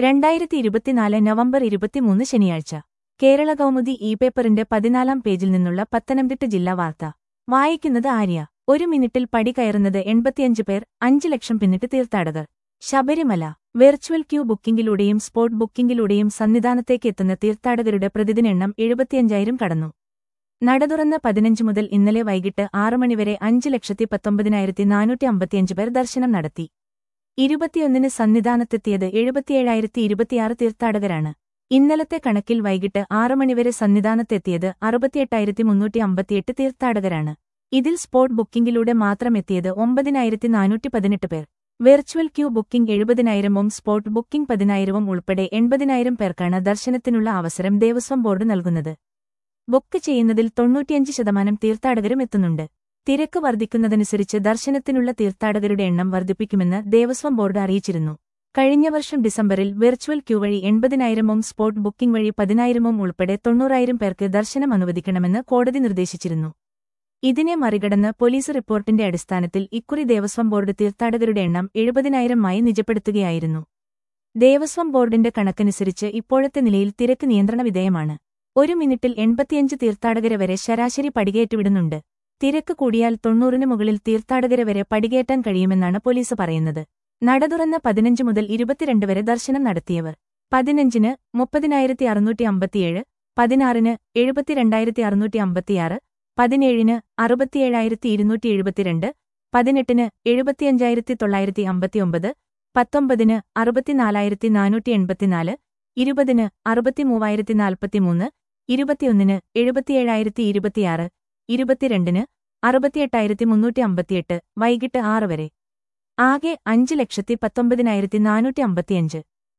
രണ്ടായിരത്തി ഇരുപത്തിനാല് നവംബർ ഇരുപത്തിമൂന്ന് ശനിയാഴ്ച കേരള കൗമുദി ഇ പേപ്പറിന്റെ പതിനാലാം പേജിൽ നിന്നുള്ള പത്തനംതിട്ട ജില്ലാ വാർത്ത വായിക്കുന്നത് ആര്യ ഒരു മിനിറ്റിൽ പടി കയറുന്നത് എൺപത്തിയഞ്ച് പേർ അഞ്ച് ലക്ഷം പിന്നിട്ട് തീർത്ഥാടകർ ശബരിമല വെർച്വൽ ക്യൂ ബുക്കിംഗിലൂടെയും സ്പോട്ട് ബുക്കിംഗിലൂടെയും സന്നിധാനത്തേക്ക് എത്തുന്ന തീർത്ഥാടകരുടെ പ്രതിദിന എണ്ണം എഴുപത്തിയഞ്ചായിരം കടന്നു നട തുറന്ന പതിനഞ്ച് മുതൽ ഇന്നലെ വൈകിട്ട് ആറ് മണിവരെ അഞ്ച് ലക്ഷത്തി പത്തൊമ്പതിനായിരത്തി നാനൂറ്റി അമ്പത്തിയഞ്ച് പേർ ദർശനം നടത്തി ഇരുപത്തിയൊന്നിന് സന്നിധാനത്തെത്തിയത് എഴുപത്തിയേഴായിരത്തി ഇരുപത്തിയാറ് തീർത്ഥാടകരാണ് ഇന്നലത്തെ കണക്കിൽ വൈകിട്ട് ആറ് മണിവരെ സന്നിധാനത്തെത്തിയത് അറുപത്തിയെട്ടായിരത്തി മുന്നൂറ്റി അമ്പത്തിയെട്ട് തീർത്ഥാടകരാണ് ഇതിൽ സ്പോട്ട് ബുക്കിംഗിലൂടെ മാത്രം എത്തിയത് ഒമ്പതിനായിരത്തി നാനൂറ്റി പതിനെട്ട് പേർ വെർച്വൽ ക്യൂ ബുക്കിംഗ് എഴുപതിനായിരവും സ്പോട്ട് ബുക്കിംഗ് പതിനായിരവും ഉൾപ്പെടെ എൺപതിനായിരം പേർക്കാണ് ദർശനത്തിനുള്ള അവസരം ദേവസ്വം ബോർഡ് നൽകുന്നത് ബുക്ക് ചെയ്യുന്നതിൽ തൊണ്ണൂറ്റിയഞ്ച് ശതമാനം തീർത്ഥാടകരും എത്തുന്നുണ്ട് തിരക്ക് വർദ്ധിക്കുന്നതനുസരിച്ച് ദർശനത്തിനുള്ള തീർത്ഥാടകരുടെ എണ്ണം വർദ്ധിപ്പിക്കുമെന്ന് ദേവസ്വം ബോർഡ് അറിയിച്ചിരുന്നു കഴിഞ്ഞ വർഷം ഡിസംബറിൽ വെർച്വൽ ക്യൂ വഴി എൺപതിനായിരവും സ്പോട്ട് ബുക്കിംഗ് വഴി പതിനായിരവും ഉൾപ്പെടെ തൊണ്ണൂറായിരം പേർക്ക് ദർശനം അനുവദിക്കണമെന്ന് കോടതി നിർദ്ദേശിച്ചിരുന്നു ഇതിനെ മറികടന്ന് പോലീസ് റിപ്പോർട്ടിന്റെ അടിസ്ഥാനത്തിൽ ഇക്കുറി ദേവസ്വം ബോർഡ് തീർത്ഥാടകരുടെ എണ്ണം എഴുപതിനായിരമായി നിജപ്പെടുത്തുകയായിരുന്നു ദേവസ്വം ബോർഡിന്റെ കണക്കനുസരിച്ച് ഇപ്പോഴത്തെ നിലയിൽ തിരക്ക് നിയന്ത്രണ വിധേയമാണ് ഒരു മിനിറ്റിൽ എൺപത്തിയഞ്ച് തീർത്ഥാടകരെ വരെ ശരാശരി പടികേറ്റുവിടുന്നുണ്ട് തിരക്ക് കൂടിയാൽ തൊണ്ണൂറിന് മുകളിൽ തീർത്ഥാടകരെ വരെ പടികേറ്റാൻ കഴിയുമെന്നാണ് പോലീസ് പറയുന്നത് നട തുറന്ന പതിനഞ്ച് മുതൽ ഇരുപത്തിരണ്ട് വരെ ദർശനം നടത്തിയവർ പതിനഞ്ചിന് മുപ്പതിനായിരത്തി അറുന്നൂറ്റി അമ്പത്തിയേഴ് പതിനാറിന് എഴുപത്തിരണ്ടായിരത്തി അറുന്നൂറ്റി അമ്പത്തിയാറ് പതിനേഴിന് അറുപത്തിയേഴായിരത്തി ഇരുന്നൂറ്റി എഴുപത്തിരണ്ട് പതിനെട്ടിന് എഴുപത്തിയഞ്ചായിരത്തി തൊള്ളായിരത്തി അമ്പത്തിയൊമ്പത് പത്തൊമ്പതിന് അറുപത്തിനാലായിരത്തി നാനൂറ്റി എൺപത്തിനാല് ഇരുപതിന് അറുപത്തിമൂവായിരത്തി നാൽപ്പത്തിമൂന്ന് ഇരുപത്തിയൊന്നിന് എഴുപത്തിയേഴായിരത്തി ഇരുപത്തിയാറ് ഇരുപത്തിരണ്ടിന് അറുപത്തിയെട്ടായിരത്തി മുന്നൂറ്റി അമ്പത്തിയെട്ട് വൈകിട്ട് ആറ് വരെ ആകെ അഞ്ച് ലക്ഷത്തി പത്തൊമ്പതിനായിരത്തി നാനൂറ്റി അമ്പത്തിയഞ്ച്